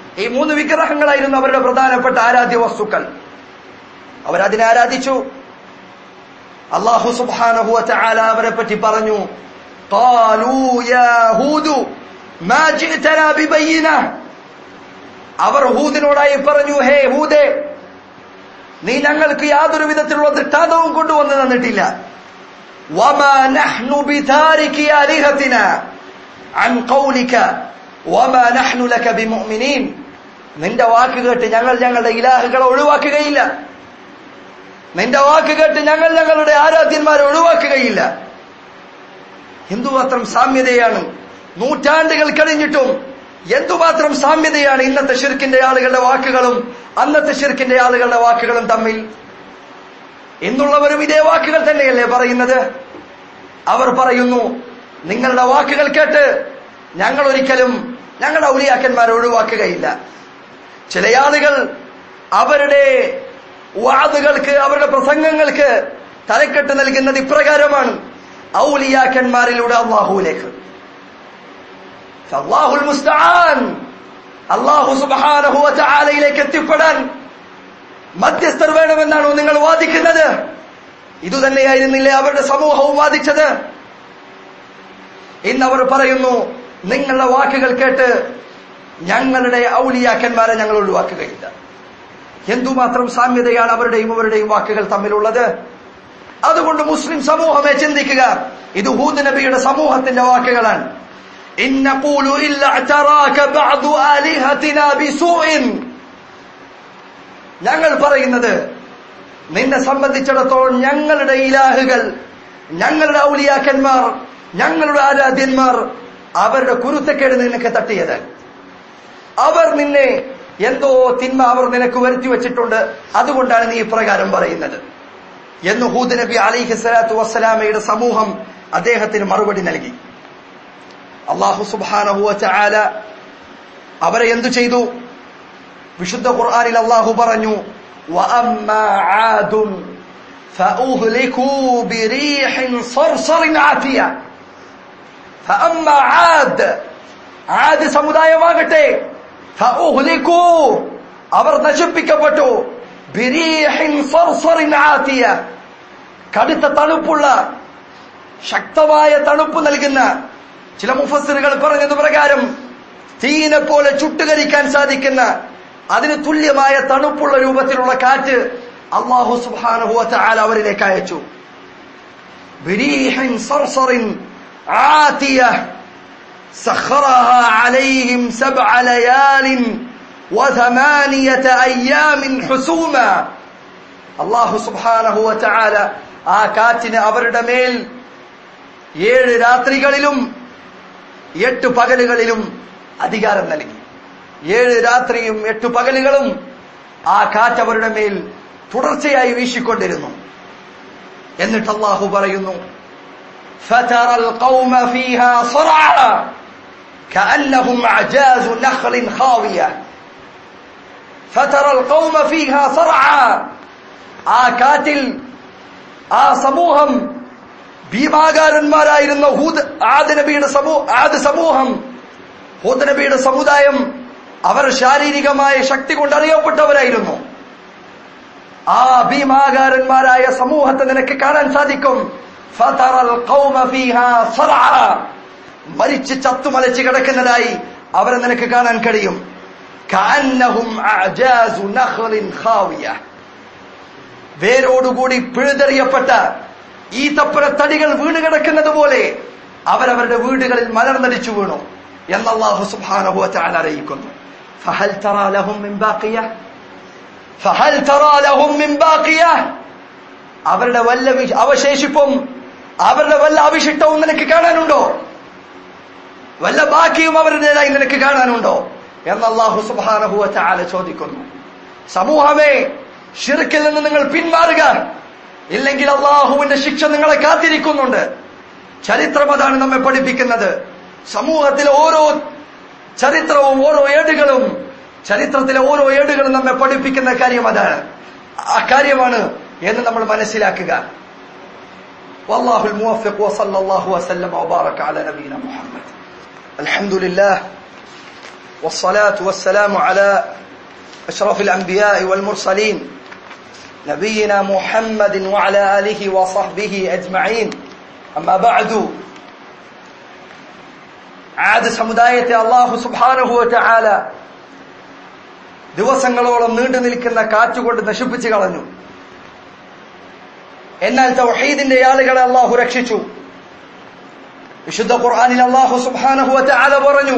ഈ മൂന്ന് വിഗ്രഹങ്ങളായിരുന്നു അവരുടെ പ്രധാനപ്പെട്ട ആരാധ്യ വസ്തുക്കൾ അവരതിനെ ആരാധിച്ചു അള്ളാഹു സുബ്ഹാനഹു വതആല അവരെ പറ്റി പറഞ്ഞു قالوا يا هود ما جئتنا ببينة അവർ ഹൂദിനോടായി പറഞ്ഞു ഹേ ഹൂദേ നീ ഞങ്ങൾക്ക് യാതൊരു വിധത്തിലുള്ള ദൃഷ്ടാന്തവും കൊണ്ടുവന്ന് തന്നിട്ടില്ല وما نحن بتارك آلهتنا عن قولك وما نحن لك بمؤمنين നിന്റെ വാക്ക് കേട്ട് ഞങ്ങൾ ഞങ്ങളുടെ ഇലാഹുകളെ ഒഴിവാക്കുകയില്ല നിന്റെ വാക്ക് കേട്ട് ഞങ്ങൾ ഞങ്ങളുടെ ആരാധ്യന്മാരെ ഒഴിവാക്കുകയില്ല എന്തുമാത്രം സാമ്യതയാണ് നൂറ്റാണ്ടുകൾ കഴിഞ്ഞിട്ടും എന്തുമാത്രം സാമ്യതയാണ് ഇന്നത്തെ ഷിർക്കിന്റെ ആളുകളുടെ വാക്കുകളും അന്നത്തെ ഷിർക്കിന്റെ ആളുകളുടെ വാക്കുകളും തമ്മിൽ എന്നുള്ളവരും ഇതേ വാക്കുകൾ തന്നെയല്ലേ പറയുന്നത് അവർ പറയുന്നു നിങ്ങളുടെ വാക്കുകൾ കേട്ട് ഞങ്ങൾ ഒരിക്കലും ഞങ്ങളുടെ ഔലിയാക്കന്മാരെ ഒഴിവാക്കുകയില്ല ചില ആളുകൾ അവരുടെ വാതുകൾക്ക് അവരുടെ പ്രസംഗങ്ങൾക്ക് തലക്കെട്ട് നൽകുന്നത് ഇപ്രകാരമാണ് ഔലിയാക്കന്മാരിലൂടെ അള്ളാഹുവിലേക്ക് അള്ളാഹുൽ മുസ്തആൻ അള്ളാഹു സുബ്ഹാനഹു വതആലയിലേക്ക് എത്തിപ്പെടാൻ മധ്യസ്ഥർ വേണമെന്നാണോ നിങ്ങൾ വാദിക്കുന്നത് ഇതുതന്നെയായിരുന്നില്ലേ അവരുടെ സമൂഹവും വാദിച്ചത് ഇന്ന് അവർ പറയുന്നു നിങ്ങളുടെ വാക്കുകൾ കേട്ട് ഞങ്ങളുടെ ഔലിയാക്കന്മാരെ ഞങ്ങൾ ഒഴിവാക്കുകയില്ല എന്തുമാത്രം സാമ്യതയാണ് അവരുടെയും അവരുടെയും വാക്കുകൾ തമ്മിലുള്ളത് അതുകൊണ്ട് മുസ്ലിം സമൂഹമെ ചിന്തിക്കുക ഇത് ഹൂദ് നബിയുടെ സമൂഹത്തിന്റെ വാക്കുകളാണ് إن نقول إلا اعتراك بعض آلهتنا بسوء ഞങ്ങൾ പറയുന്നത് നിന്നെ സംബന്ധിച്ചിടത്തോളം ഞങ്ങളുടെ ഇലാഹുകൾ ഞങ്ങളുടെ ഔലിയാക്കന്മാർ ഞങ്ങളുടെ ആരാധ്യന്മാർ അവരുടെ കുരുത്തക്കേട് നിനക്ക് തട്ടിയത് അവർ നിന്നെ എന്തോ തിന്മ അവർ നിനക്ക് വരുത്തി വെച്ചിട്ടുണ്ട് അതുകൊണ്ടാണ് നീ ഇപ്രകാരം പറയുന്നത് എന്ന് ഹൂദ് നബി അലിഹി സ്വലാത്തു വസ്സലാമയുടെ സമൂഹം അദ്ദേഹത്തിന് മറുപടി നൽകി അള്ളാഹു സുബാനഹു ചാല അവരെ എന്തു ചെയ്തു വിശുദ്ധ ഖുർആനിൽ അള്ളാഹു പറഞ്ഞു وأما عاد فأهلكوا بريح صرصر عاتية فأما عاد عاد സമുദായമാകട്ടെ فأهلكوا അവർ നശിപ്പിക്കപ്പെട്ടു ബിരീഹിൻ സർസറിൻ ആതിയ കടുത്ത തണുപ്പുള്ള ശക്തമായ തണുപ്പ് നൽകുന്ന ചില മുഫസ്സിറുകൾ പറഞ്ഞത് പ്രകാരം തീനെ പോലെ ചുട്ടുകരിക്കാൻ സാധിക്കുന്ന അതിന് തുല്യമായ തണുപ്പുള്ള രൂപത്തിലുള്ള കാറ്റ് അള്ളാഹു സുബ്ഹാനഹു വതആല അവരിലേക്ക് അയച്ചു ബിരീഹിൻ സർസറിൻ ആതിയ سخرها عليهم سبع ليال وثمانية أيام حسوما الله سبحانه وتعالى ആ കാറ്റിന് അവരുടെ മേൽ ഏഴ് രാത്രികളിലും എട്ട് പകലുകളിലും അധികാരം നൽകി ഏഴ് രാത്രിയും എട്ട് പകലുകളും ആ കാറ്റ് അവരുടെ മേൽ തുടർച്ചയായി വീശിക്കൊണ്ടിരുന്നു എന്നിട്ട് അള്ളാഹു പറയുന്നു فترى القوم فيها صرعى كأنهم أعجاز نخل خاوية فترى القوم فيها صرعى ആ കാറ്റിൽ ആ സമൂഹം ഭീമാകാരന്മാരായിരുന്ന ഹൂദ് ആദ് നബിയുടെ സമൂ ആദ് സമൂഹം ഹൂദ് നബിയുടെ സമുദായം അവർ ശാരീരികമായ ശക്തി കൊണ്ട് അറിയപ്പെട്ടവരായിരുന്നു ആ ഭീമാകാരന്മാരായ സമൂഹത്തെ നിനക്ക് കാണാൻ സാധിക്കും ഫതറൽ ഖൗമ ഫീഹാ സറഅ. മരിച്ച് ചത്തുമലച്ച് കിടക്കുന്നതായി അവരെ നിനക്ക് കാണാൻ കഴിയും കഅന്നഹും അഅജാസു നഖ്ലിൻ ഖാവിയ വേരോടുകൂടി പിഴുതെറിയപ്പെട്ട ഈ തപ്പര തടികൾ വീണ് കിടക്കുന്നത് പോലെ അവരവരുടെ വീടുകളിൽ മലർന്നടിച്ചു വീണു എന്നല്ലാഹു സുബ്ഹാനഹു വതആല അറിയിക്കുന്നു ഫഹൽ തറാ ലഹും മിൻ ബാഖിയ ഫഹൽ തറാ ലഹും മിൻ ബാഖിയ അവരുടെ വല്ല വി- അവശേഷിപ്പും അവരുടെ വല്ല അവിശിഷ്ടവും നിനക്ക് കാണാനുണ്ടോ വല്ല ബാക്കിയും അവരുടേതായി നിനക്ക് കാണാനുണ്ടോ എന്ന് അള്ളാഹു സുബ്ഹാനഹു വതആല ചോദിക്കുന്നു സമൂഹമേ ഷിർക്കിൽ നിന്ന് നിങ്ങൾ പിന്മാറുക ഇല്ലെങ്കിൽ അള്ളാഹുവിന്റെ ശിക്ഷ നിങ്ങളെ കാത്തിരിക്കുന്നുണ്ട് ചരിത്രം അതാണ് നമ്മെ പഠിപ്പിക്കുന്നത് സമൂഹത്തിലെ ഓരോ ചരിത്രവും ഓരോ ഏടുകളും ചരിത്രത്തിലെ ഓരോ ഏടുകളും നമ്മെ പഠിപ്പിക്കുന്ന കാര്യം അതാണ് ആ കാര്യമാണ് എന്ന് നമ്മൾ മനസ്സിലാക്കുക والله الموفق وصلى الله وسلم وبارك على نبينا محمد الحمد لله والصلاة والسلام على أشرف الأنبياء والمرسلين نبينا محمد وعلى آله وصحبه أجمعين أما بعد ആദ് സമുദായത്തെ അള്ളാഹു സുബാനുഭവറ്റാല ദിവസങ്ങളോളം നീണ്ടു നിൽക്കുന്ന കാറ്റുകൊണ്ട് നശിപ്പിച്ചു കളഞ്ഞു എന്നാൽ തൗഹീദിന്റെ ആളുകളെ അള്ളാഹു രക്ഷിച്ചു വിശുദ്ധ ഖുർആനിൽ അള്ളാഹു സുബാനുഭവറ്റാല പറഞ്ഞു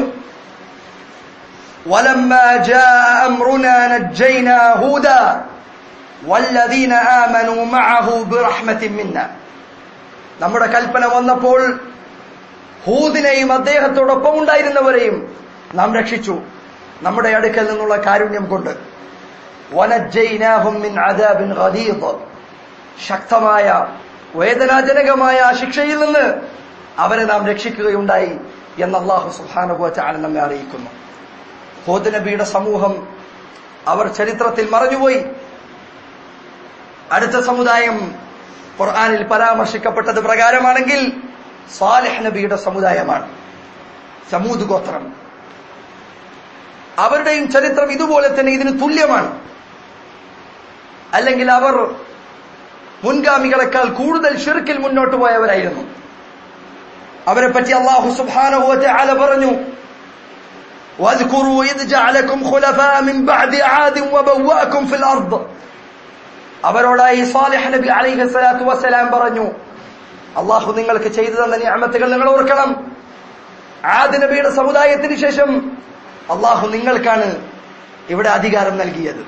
ولما جاء أمرنا نجينا هودا والذين آمنوا معه برحمة منا നമ്മുടെ കൽപ്പന വന്നപ്പോൾ ഹൂദിനെയും അദ്ദേഹത്തോടൊപ്പം ഉണ്ടായിരുന്നവരെയും നാം രക്ഷിച്ചു നമ്മുടെ അടുക്കൽ നിന്നുള്ള കാരുണ്യം കൊണ്ട് വനജ്ജൈനാഹും മിൻ അദാബിൻ ഗലീദ് ശക്തമായ വേദനാജനകമായ ആ ശിക്ഷയിൽ നിന്ന് അവരെ നാം രക്ഷിക്കുകയുണ്ടായി എന്ന് അള്ളാഹു സുബ്ഹാനഹു വതആല നമ്മെ അറിയിക്കുന്നു ഹൂദ് നബിയുടെ സമൂഹം അവർ ചരിത്രത്തിൽ മറഞ്ഞുപോയി അടുത്ത സമുദായം ഖുർആനിൽ പരാമർശിക്കപ്പെട്ടത് പ്രകാരമാണെങ്കിൽ സാലിഹ് നബിയുടെ സമുദായമാണ് സമൂദ് ഗോത്രം അവരുടെയും ചരിത്രം ഇതുപോലെ തന്നെ ഇതിന് തുല്യമാണ് അല്ലെങ്കിൽ അവർ മുൻഗാമികളെക്കാൾ കൂടുതൽ ഷിർക്കിൽ മുന്നോട്ട് പോയവരായിരുന്നു അവരെ പറ്റി അള്ളാഹു സുബാനഹുവത്തെ ആല പറഞ്ഞു واذكروا إذ جعلكم خلفاء من بعد عاد وبوأكم في الأرض അവരോടായി സാലിഹ് നബി അലൈഹി സ്വലാത്തു വസ്സലാം പറഞ്ഞു അള്ളാഹു നിങ്ങൾക്ക് ചെയ്തു തന്ന നിയമത്തുകൾ നിങ്ങൾ ഓർക്കണം ആദ് നബിയുടെ സമുദായത്തിന് ശേഷം അള്ളാഹു നിങ്ങൾക്കാണ് ഇവിടെ അധികാരം നൽകിയത്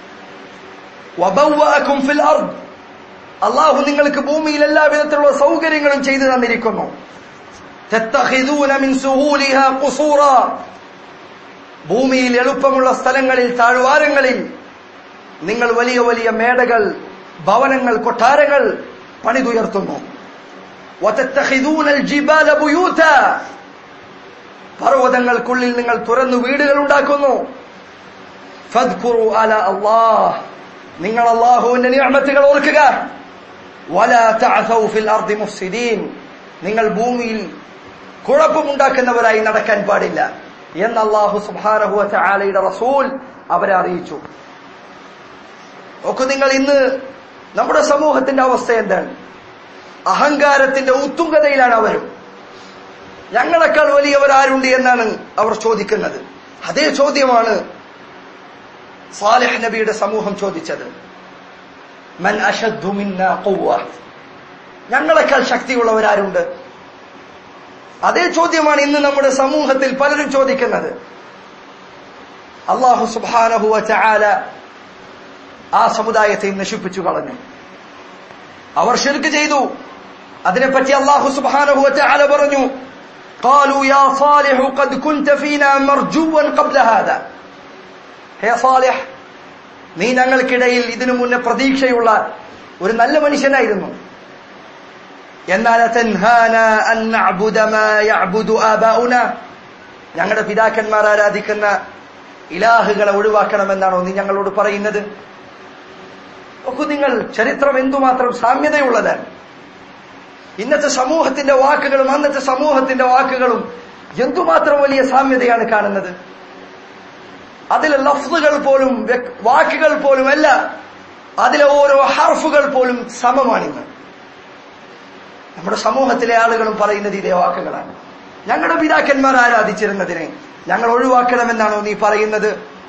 അള്ളാഹു നിങ്ങൾക്ക് ഭൂമിയിൽ എല്ലാ വിധത്തിലുള്ള സൗകര്യങ്ങളും ചെയ്തു തന്നിരിക്കുന്നു ഭൂമിയിൽ എളുപ്പമുള്ള സ്ഥലങ്ങളിൽ താഴ്വാരങ്ങളിൽ നിങ്ങൾ വലിയ വലിയ മേടകൾ ഭവനങ്ങൾ കൊട്ടാരങ്ങൾ പണിതുയർത്തുന്നു പർവ്വതങ്ങൾക്കുള്ളിൽ നിങ്ങൾ തുറന്നു വീടുകൾ ഉണ്ടാക്കുന്നു നിങ്ങൾ അള്ളാഹുവിന്റെ നിയമത്തുകൾ ഓർക്കുക നിങ്ങൾ ഭൂമിയിൽ കുഴപ്പമുണ്ടാക്കുന്നവരായി നടക്കാൻ പാടില്ല എന്ന് അള്ളാഹു സുബാനഹുവ ആലയുടെ റസൂൽ അവരെ അറിയിച്ചു ഒക്കെ നിങ്ങൾ ഇന്ന് നമ്മുടെ സമൂഹത്തിന്റെ അവസ്ഥ എന്താണ് അഹങ്കാരത്തിന്റെ ഉത്തുംഗതയിലാണ് അവരും ഞങ്ങളെക്കാൾ വലിയവരാരുണ്ട് എന്നാണ് അവർ ചോദിക്കുന്നത് അതേ ചോദ്യമാണ് സാലിഹ് നബിയുടെ സമൂഹം ചോദിച്ചത് മൻ ഞങ്ങളെക്കാൾ ശക്തിയുള്ളവരാരുണ്ട് അതേ ചോദ്യമാണ് ഇന്ന് നമ്മുടെ സമൂഹത്തിൽ പലരും ചോദിക്കുന്നത് അള്ളാഹു സുബാനഹുവ ചാല ആ സമുദായത്തെ നശിപ്പിച്ചു കളഞ്ഞു അവർ ഷിർക്ക് ചെയ്തു അതിനെപ്പറ്റി അള്ളാഹു സുബ്ഹാനഹു വതആല പറഞ്ഞു قالوا يا صالح قد كنت فينا مرجوا قبل هذا ഹേ സാലിഹ് നീ ഞങ്ങൾക്കിടയിൽ ഇതിനു മുന്നേ പ്രതീക്ഷയുള്ള ഒരു നല്ല മനുഷ്യനായിരുന്നു എന്നാൽ ഞങ്ങളുടെ പിതാക്കന്മാർ ആരാധിക്കുന്ന ഇലാഹുകളെ ഒഴിവാക്കണമെന്നാണോ നീ ഞങ്ങളോട് പറയുന്നത് നോക്കൂ നിങ്ങൾ ചരിത്രം എന്തുമാത്രം സാമ്യതയുള്ളതാണ് ഇന്നത്തെ സമൂഹത്തിന്റെ വാക്കുകളും അന്നത്തെ സമൂഹത്തിന്റെ വാക്കുകളും എന്തുമാത്രം വലിയ സാമ്യതയാണ് കാണുന്നത് അതിലെ ലഫ്ലുകൾ പോലും വാക്കുകൾ പോലും അല്ല അതിലെ ഓരോ ഹർഫുകൾ പോലും സമമാണിന്ന് നമ്മുടെ സമൂഹത്തിലെ ആളുകളും പറയുന്നത് ഇതേ വാക്കുകളാണ് ഞങ്ങളുടെ പിതാക്കന്മാർ ആരാധിച്ചിരുന്നതിനെ ഞങ്ങൾ ഒഴിവാക്കണമെന്നാണോ നീ പറയുന്നത്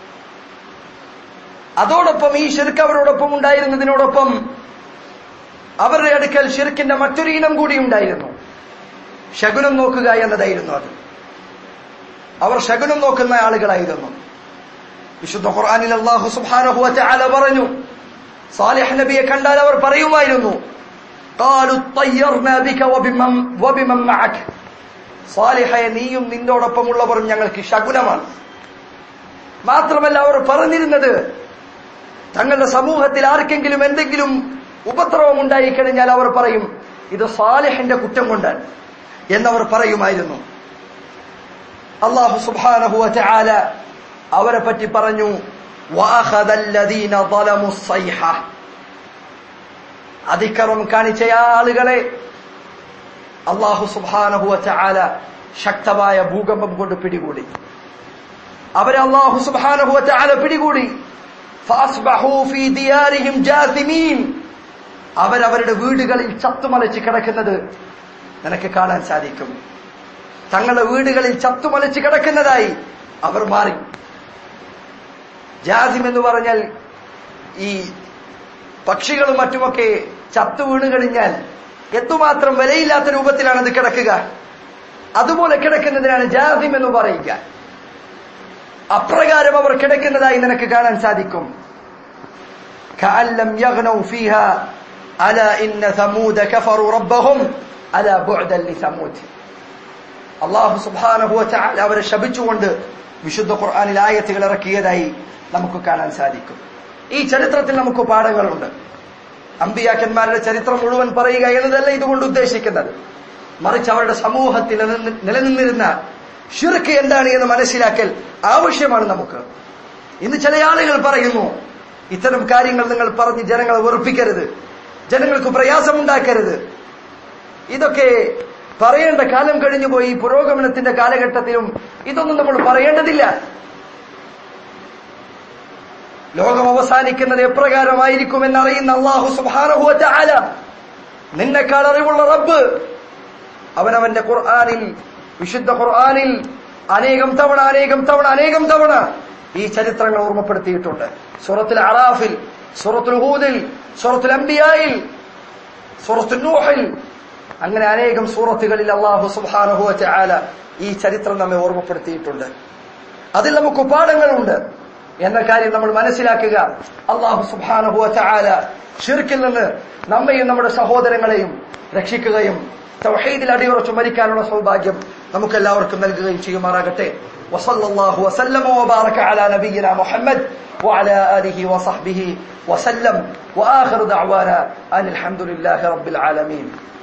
അതോടൊപ്പം ഈ ഷിർക്ക് അവരോടൊപ്പം ഉണ്ടായിരുന്നതിനോടൊപ്പം അവരുടെ അടുക്കൽ ഷിർക്കിന്റെ മറ്റൊരു ഇനം കൂടി ഉണ്ടായിരുന്നു ശകുനം നോക്കുക എന്നതായിരുന്നു അത് അവർ ശകുനം നോക്കുന്ന ആളുകളായിരുന്നു വിശുദ്ധ ഖുർആനിൽ അള്ളാഹു സുബ്ഹാനഹു വതആല പറഞ്ഞു സാലിഹ് നബിയെ കണ്ടാൽ അവർ പറയുമായിരുന്നു قالوا طيرنا بك وبمن وبمن معك സാലിഹയെ നീയും നിന്നോടൊപ്പമുള്ളവരും ഞങ്ങൾക്ക് ശകുനമാണ് മാത്രമല്ല അവർ പറഞ്ഞിരുന്നത് തങ്ങളുടെ സമൂഹത്തിൽ ആർക്കെങ്കിലും എന്തെങ്കിലും ഉപദ്രവം ഉണ്ടായിക്കഴിഞ്ഞാൽ അവർ പറയും ഇത് സാലിഹിന്റെ കുറ്റം കൊണ്ടാണ് എന്നവർ പറയുമായിരുന്നു അള്ളാഹു സുബ്ഹാനഹു വതആല അവരെ പറ്റി പറഞ്ഞു വഅഖദല്ലദീന ളലമു സൈഹ അതിക്രമം കാണിച്ച ആളുകളെ അള്ളാഹു സുബ്ഹാനഹു വതആല ശക്തമായ ഭൂകമ്പം കൊണ്ട് പിടികൂടി അവരെ അള്ളാഹു സുബ്ഹാനഹു വതആല പിടികൂടി ഫഅസ്ബഹൂ ഫീ ദിയാരിഹിം ജാസിമീൻ അവരവരുടെ വീടുകളിൽ ചത്തുമലച്ച് കിടക്കുന്നത് നിനക്ക് കാണാൻ സാധിക്കും തങ്ങളുടെ വീടുകളിൽ ചത്തുമലച്ച് കിടക്കുന്നതായി അവർ മാറി ജാസിം എന്ന് പറഞ്ഞാൽ ഈ പക്ഷികളും മറ്റുമൊക്കെ ചത്തു വീണ് കഴിഞ്ഞാൽ എത്തുമാത്രം വിലയില്ലാത്ത രൂപത്തിലാണ് അത് കിടക്കുക അതുപോലെ കിടക്കുന്നതിനാണ് ജാസിം എന്ന് പറയുക അപ്രകാരം അവർ കിടക്കുന്നതായി നിനക്ക് കാണാൻ സാധിക്കും كأن لم يغنوا فيها ألا إن ثمود كفروا ربهم ألا بعدا لثمود അള്ളാഹു സുബാനഹുവ അവരെ ശപിച്ചുകൊണ്ട് വിശുദ്ധ ഖുർആാനിൽ ആയത്തുകൾ ഇറക്കിയതായി നമുക്ക് കാണാൻ സാധിക്കും ഈ ചരിത്രത്തിൽ നമുക്ക് പാഠങ്ങളുണ്ട് അമ്പിയാക്കന്മാരുടെ ചരിത്രം മുഴുവൻ പറയുക എന്നതല്ല ഇതുകൊണ്ട് ഉദ്ദേശിക്കുന്നത് മറിച്ച് അവരുടെ സമൂഹത്തിൽ നിലനിന്ന് നിലനിന്നിരുന്ന ഷിർക്ക് എന്താണ് എന്ന് മനസ്സിലാക്കൽ ആവശ്യമാണ് നമുക്ക് ഇന്ന് ചില ആളുകൾ പറയുന്നു ഇത്തരം കാര്യങ്ങൾ നിങ്ങൾ പറഞ്ഞ് ജനങ്ങളെ വെറുപ്പിക്കരുത് ജനങ്ങൾക്ക് പ്രയാസമുണ്ടാക്കരുത് ഇതൊക്കെ പറയേണ്ട കാലം കഴിഞ്ഞുപോയി ഈ പുരോഗമനത്തിന്റെ കാലഘട്ടത്തിലും ഇതൊന്നും നമ്മൾ പറയേണ്ടതില്ല ലോകം അവസാനിക്കുന്നത് എപ്രകാരമായിരിക്കുമെന്ന് അറിയുന്ന അള്ളാഹു സുബാനഹുവറ്റ ആല നിന്നെക്കാൾ അറിവുള്ള റബ്ബ് അവനവന്റെ ഖുർആാനിൽ വിശുദ്ധ ഖുർആാനിൽ അനേകം തവണ അനേകം തവണ അനേകം തവണ ഈ ചരിത്രങ്ങൾ ഓർമ്മപ്പെടുത്തിയിട്ടുണ്ട് സൂറത്തുൽ അറാഫിൽ സൂറത്തുൽ ഹൂദിൽ സൂറത്തുൽ അംബിയായിൽ സൂറത്തുൽ നൂഹിൽ അങ്ങനെ അനേകം സൂറത്തുകളിൽ അള്ളാഹു സുബാനഹു ആല ഈ ചരിത്രം നമ്മെ ഓർമ്മപ്പെടുത്തിയിട്ടുണ്ട് അതിൽ നമുക്ക് പാഠങ്ങളുണ്ട് എന്ന കാര്യം നമ്മൾ മനസ്സിലാക്കുക അള്ളാഹു സുബാനഹു ആല ഷിർക്കിൽ നിന്ന് നമ്മയും നമ്മുടെ സഹോദരങ്ങളെയും രക്ഷിക്കുകയും തൗഹീദിൽ അടിയുറച്ചു മരിക്കാനുള്ള സൗഭാഗ്യം നമുക്ക് എല്ലാവർക്കും നൽകുകയും ചെയ്യുമാറാകട്ടെ وصلى الله وسلم وبارك على نبينا محمد وعلى آله وصحبه وسلم وآخر دعوانا أن الحمد لله رب العالمين